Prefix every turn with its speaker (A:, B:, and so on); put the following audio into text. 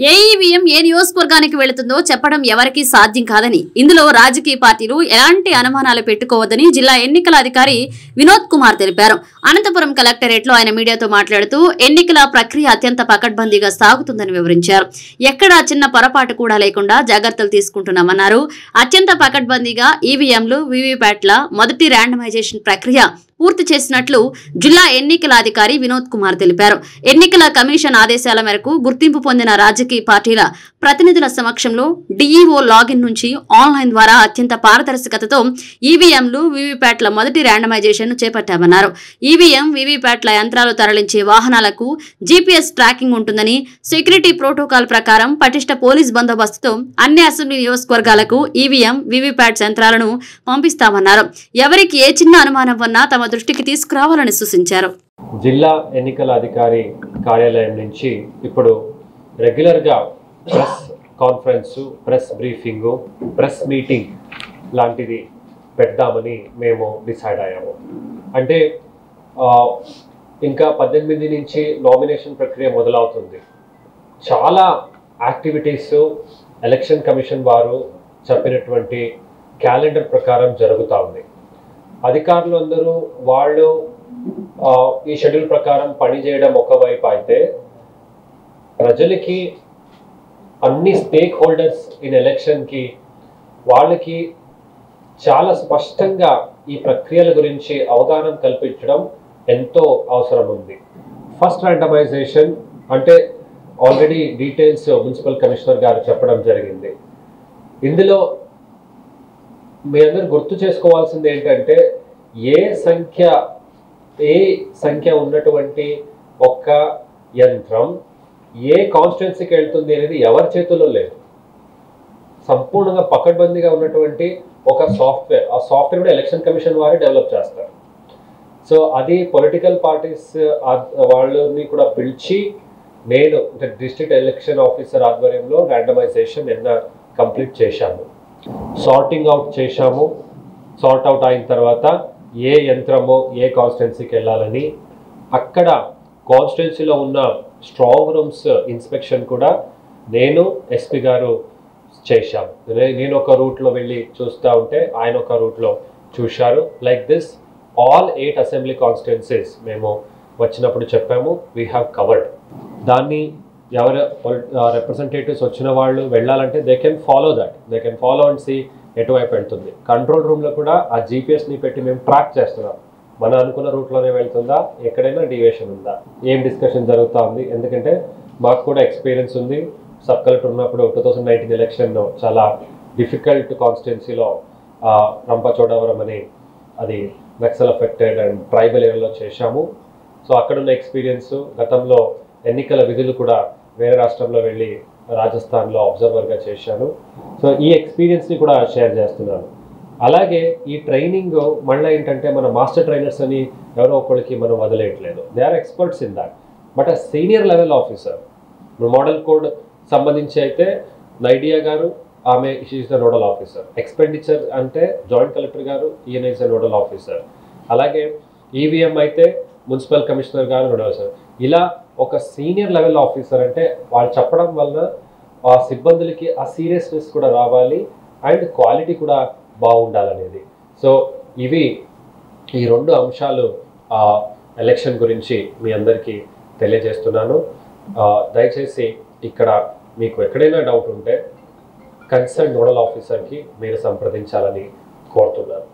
A: ఏ EVM ఏ నియోజకవర్గానికి వెళుతుందో చెప్పడం ఎవరికీ సాధ్యం కాదని ఇందులో రాజకీయ పార్టీలు ఎలాంటి అనుమానాలు పెట్టుకోవద్దని జిల్లా ఎన్నికల అధికారి వినోద్ కుమార్ తెలిపారు అనంతపురం కలెక్టరేట్ లో ఆయన మీడియాతో మాట్లాడుతూ ఎన్నికల ప్రక్రియ అత్యంత పకడ్బందీగా సాగుతుందని వివరించారు ఎక్కడా చిన్న పొరపాటు కూడా లేకుండా జాగ్రత్తలు తీసుకుంటున్నామన్నారు అత్యంత పకడ్బందీగా ఈవీఎంలు వీవీప్యాట్ల మొదటి ర్యాండమైజేషన్ ప్రక్రియ పూర్తి చేసినట్లు జిల్లా ఎన్నికల అధికారి వినోద్ కుమార్ తెలిపారు ఎన్నికల కమిషన్ ఆదేశాల మేరకు గుర్తింపు పొందిన రాజకీయ పార్టీల ప్రతినిధుల సమక్షంలో డీఈఓ లాగిన్ నుంచి ఆన్లైన్ ద్వారా అత్యంత పారదర్శకతతో ఈవీఎంలు వీవీప్యాట్ల మొదటి ర్యాండమైజేషన్ ను చేపట్టామన్నారు ఈవీఎం వీవీప్యాట్ల యంత్రాలు తరలించే వాహనాలకు జీపీఎస్ ట్రాకింగ్ ఉంటుందని సెక్యూరిటీ ప్రోటోకాల్ ప్రకారం పటిష్ట పోలీస్ బందోబస్తుతో అన్ని అసెంబ్లీ నియోజకవర్గాలకు ఈవీఎం వీవీప్యాట్స్ యంత్రాలను పంపిస్తామన్నారు ఎవరికి ఏ చిన్న అనుమానం ఉన్నా తమ దృష్టికి తీసుకురావాలని సూచించారు
B: జిల్లా ఎన్నికల అధికారి కార్యాలయం నుంచి ఇప్పుడు రెగ్యులర్గా press conference press briefing press meeting లాంటిది పెడదామని మేము డిసైడ్ అయ్యాము అంటే ఆ, ఇంకా పద్దెనిమిది నుంచి నామినేషన్ ప్రక్రియ మొదలవుతుంది చాలా యాక్టివిటీస్ ఎలక్షన్ కమిషన్ వారు చెప్పినటువంటి క్యాలెండర్ ప్రకారం జరుగుతూ ఉంది అధికారులు అందరూ వాళ్ళు ఆ, ఈ షెడ్యూల్ ప్రకారం పనిచేయడం ఒకవైపు అయితే ప్రజలకి అన్ని స్టేక్ హోల్డర్స్ ఇన్ ఎలక్షన్కి వాళ్ళకి చాలా స్పష్టంగా ఈ ప్రక్రియల గురించి అవగాహన కల్పించడం ఎంతో అవసరం ఉంది ఫస్ట్ ర్యాండమైజేషన్ అంటే ఆల్రెడీ డీటెయిల్స్ మున్సిపల్ కమిషనర్ గారు చెప్పడం జరిగింది ఇందులో మీ అందరు గుర్తు చేసుకోవాల్సింది ఏంటంటే ఏ సంఖ్య ఏ సంఖ్య ఉన్నటువంటి ఒక్క యంత్రం ఏ కాన్స్టిట్యున్సీకి వెళ్తుంది అనేది ఎవరి చేతుల్లో లేదు సంపూర్ణంగా పకడ్బందీగా ఉన్నటువంటి ఒక సాఫ్ట్వేర్ ఆ సాఫ్ట్వేర్ కూడా ఎలక్షన్ కమిషన్ వారే డెవలప్ చేస్తారు సో అది పొలిటికల్ పార్టీస్ వాళ్ళని కూడా పిలిచి నేను అంటే డిస్ట్రిక్ట్ ఎలక్షన్ ఆఫీసర్ ఆధ్వర్యంలో ర్యాండమైజేషన్ నిన్న కంప్లీట్ చేశాము సార్టింగ్ అవుట్ చేశాము సార్ట్ అవుట్ అయిన తర్వాత ఏ యంత్రమో ఏ కాన్స్టిట్యున్సీకి వెళ్ళాలని అక్కడ కాన్స్టిట్యున్సీలో ఉన్న స్ట్రాంగ్ రూమ్స్ ఇన్స్పెక్షన్ కూడా నేను ఎస్పీ గారు చేశాం నే- నేను ఒక రూట్లో వెళ్ళి చూస్తూ ఉంటే ఆయన ఒక రూట్లో చూశారు like this all eight assembly constituencies మేము వచ్చినప్పుడు చెప్పాము వీ హ్యావ్ కవర్డ్ దాన్ని ఎవరు రిప్రజెంటేటివ్స్ వచ్చిన వాళ్ళు వెళ్ళాలంటే they can follow that they can follow and see ఎటువైపు వెళ్తుంది కంట్రోల్ రూమ్లో కూడా ఆ జీపీఎస్ని పెట్టి మేము ట్రాక్ చేస్తున్నాం మన అనుకున్న రూట్లోనే వెళ్తుందా ఎక్కడైనా డివియేషన్ ఉందా ఏం డిస్కషన్ జరుగుతూ ఉంది ఎందుకంటే మాకు కూడా ఎక్స్పీరియన్స్ ఉంది సబ్ కలెక్టర్ ఉన్నప్పుడు టూ థౌజండ్ నైన్టీన్ ఎలక్షన్ చాలా డిఫికల్ట్ కాన్స్టిట్యున్సీలో రంపచోడవరం అని అది నక్సల్ అఫెక్టెడ్ అండ్ ట్రైబల్ ఏరియాలో చేశాము సో అక్కడున్న ఎక్స్పీరియన్స్ గతంలో ఎన్నికల విధులు కూడా వేరే రాష్ట్రంలో వెళ్ళి రాజస్థాన్లో అబ్జర్వర్గా చేశాను సో ఈ ఎక్స్పీరియన్స్ని కూడా షేర్ చేస్తున్నాను అలాగే ఈ ట్రైనింగ్ మళ్ళీ ఏంటంటే మన మాస్టర్ ట్రైనర్స్ అని ఎవరో ఒకరికి మనం వదిలేయట్లేదు they are experts in that but ఆ సీనియర్ లెవెల్ ఆఫీసర్ ఇప్పుడు మోడల్ కోడ్ సంబంధించి అయితే నైడియా గారు ఆమె is the nodal officer expenditure అంటే జాయింట్ కలెక్టర్ గారు ఈయన ఇస్ ద నోడల్ ఆఫీసర్ అలాగే ఈవీఎం అయితే మున్సిపల్ కమిషనర్ గారు నోడల్ ఆఫీసర్ ఇలా ఒక సీనియర్ లెవెల్ ఆఫీసర్ అంటే వాళ్ళు చెప్పడం వలన ఆ సిబ్బందులకి ఆ సీరియస్నెస్ కూడా రావాలి అండ్ క్వాలిటీ కూడా బాగుండాలనేది సో ఇవి ఈ రెండు అంశాలు ఆ ఎలక్షన్ గురించి మీ అందరికీ తెలియజేస్తున్నాను ఆ, దయచేసి ఇక్కడ మీకు ఎక్కడైనా డౌట్ ఉంటే కన్సర్న్ నోడల్ ఆఫీసర్కి మీరు సంప్రదించాలని కోరుతున్నాను